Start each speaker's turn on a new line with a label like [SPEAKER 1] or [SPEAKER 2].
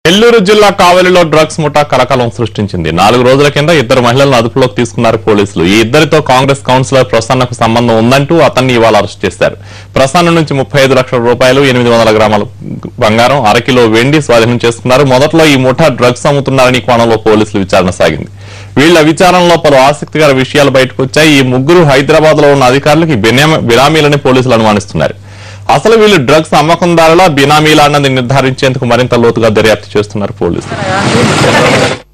[SPEAKER 1] నెల్లూరు జిల్లా కావలిలో డ్రగ్స్ ముఠా కలకలం సృష్టించింది నాలుగు రోజుల కింద ఇద్దరు మహిళలను అదుపులోకి తీసుకున్నారు పోలీసులు ఈ ఇద్దరితో కాంగ్రెస్ కౌన్సిలర్ ప్రసన్నకు సంబంధం ఉందంటూ అతన్ని ఇవాళ అరెస్ట్ చేశారు ప్రసన్న నుంచి ముప్పై ఐదు లక్షల రూపాయలు ఎనిమిది వందల గ్రాముల బంగారం అరకిలో వెండి స్వాధీనం చేసుకున్నారు మొదట్లో ఈ ముఠా డ్రగ్స్ అమ్ముతున్నారని కోణంలో పోలీసులు విచారణ సాగింది వీళ్ల విచారణలో పలు ఆసక్తికర విషయాలు బయటకు వచ్చాయి ఈ ముగ్గురు హైదరాబాద్ లో ఉన్న అధికారులకి బినామీ- బినామీలని పోలీసులు అనుమానిస్తున్నారు అసలు వీళ్ళు డ్రగ్స్ అమ్మకందారులా బినామీలా అన్నది నిర్ధారించేందుకు మరింత లోతుగా దర్యాప్తు చేస్తున్నారు పోలీసులు